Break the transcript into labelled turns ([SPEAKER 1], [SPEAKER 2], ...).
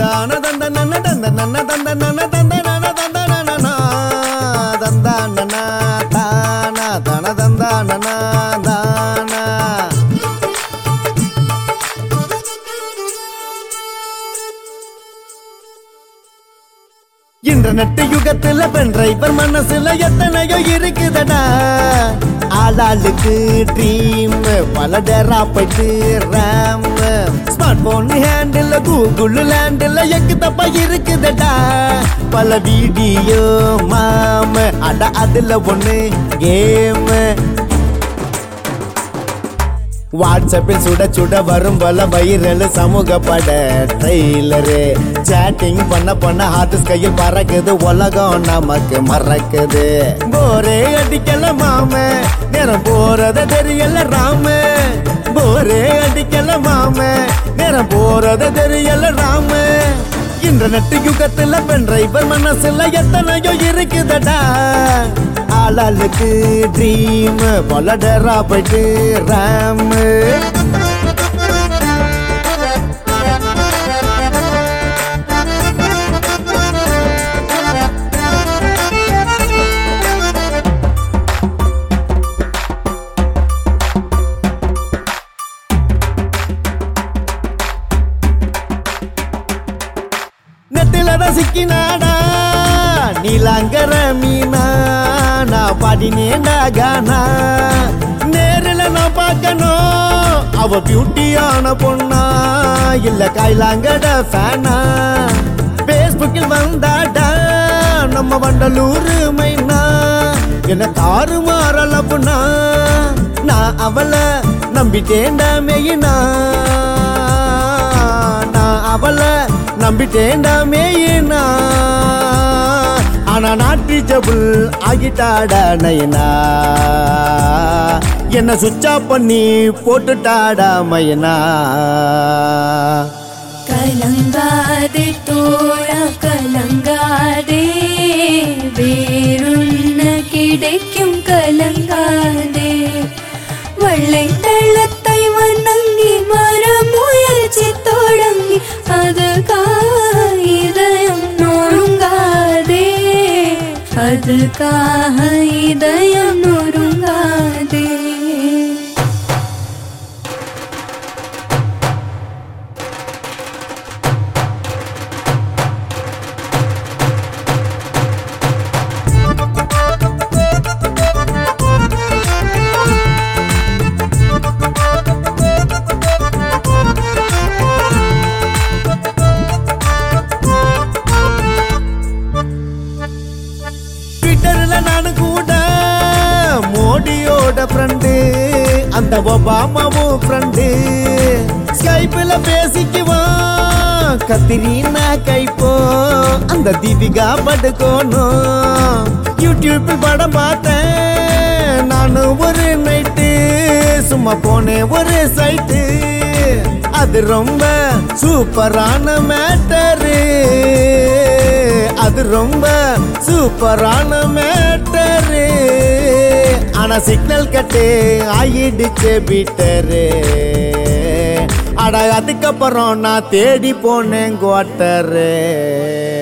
[SPEAKER 1] தந்தான தந்த நன்ன தந்த நன்ன தந்த நன்ன தந்த நன தந்த நன தந்தான தானா தன தந்தான தானா இன்டர்நெட் யுகத்துல பென் டிரைவர் மனசுல எத்தனையோ இருக்குதடா ஆளாளுக்கு ட்ரீம் பல டேரா போயிட்டு RAM smart phone handle Google லேண்டில் எக்கு தப்பா இருக்குதடா பல வீடியோ மாம அட அதுல ஒண்ணு கேம் வாட்ஸ்அப்பில் சுட சுட வரும் பல வைரல் சமூக பட ட்ரெய்லரு சேட்டிங் பண்ண பண்ண ஹார்ட் கையில் பறக்குது உலகம் நமக்கு மறக்குது போரே அடிக்கல மாம நேரம் போறத தெரியல ராம போரே அடிக்கல மாம நேரம் போறத தெரியல ராம இன்டர்நெட் யுகத்துல பென் டிரைவர் மனசுல எத்தனையோ இருக்குதடா ஆளாளுக்கு ட்ரீம் பல டேரா போயிட்டு ரேம் நெத்தில தான் சிக்கினாடா நீலாங்கர மீனா நான் பாடினேண்டா கானா நேரில் நான் பார்க்கணும் அவ பியூட்டியான பொண்ணா இல்ல கைலாங்கட ஃபேனா பேஸ்புக்கில் வந்தாடா நம்ம வண்டலூர் மைனா என்ன தாறு மாறலப்புனா நான் அவளை நம்பிட்டேன்டா மெயினா நான் அவளை நம்பிட்டேன்டா மேயினா ஆனா நாட்டி ஜபுல் ஆகிட்டாடா நயனா என்ன சுவிட்ச் ஆஃப் பண்ணி போட்டுட்டாடா மையனா
[SPEAKER 2] கலங்காதே தோழா கலங்காதே வேறொன்ன கிடைக்கும் கலங்காதே வள்ளை தள்ளத்தை வணங்கி வர முயற்சி தொடங்கி அது இதயம் நொறுங்காதே அதுக்காக இதயம் நொறுங்காதே
[SPEAKER 1] ட்விட்டர்ல நானு கூட மோடியோட ஃப்ரெண்டு அந்த ஒபாமாவும் ஃப்ரெண்டு ஸ்கைப்ல பேசிக்குவோம் கத்திரினா கைப்போ அந்த தீபிகா படுக்கணும் யூடியூப்பில் படம் பார்த்தேன் நானும் ஒரு நைட்டு சும்மா போனேன் ஒரு சைட்டு அது ரொம்ப சூப்பரான மேட்டரு அது ரொம்ப சூப்பரான மேட்டரு ஆனா சிக்னல் கட்டு ஆயிடுச்சு பீட்டரு அட அதுக்கப்புறம் நான் தேடி போனேன் குவாட்டரு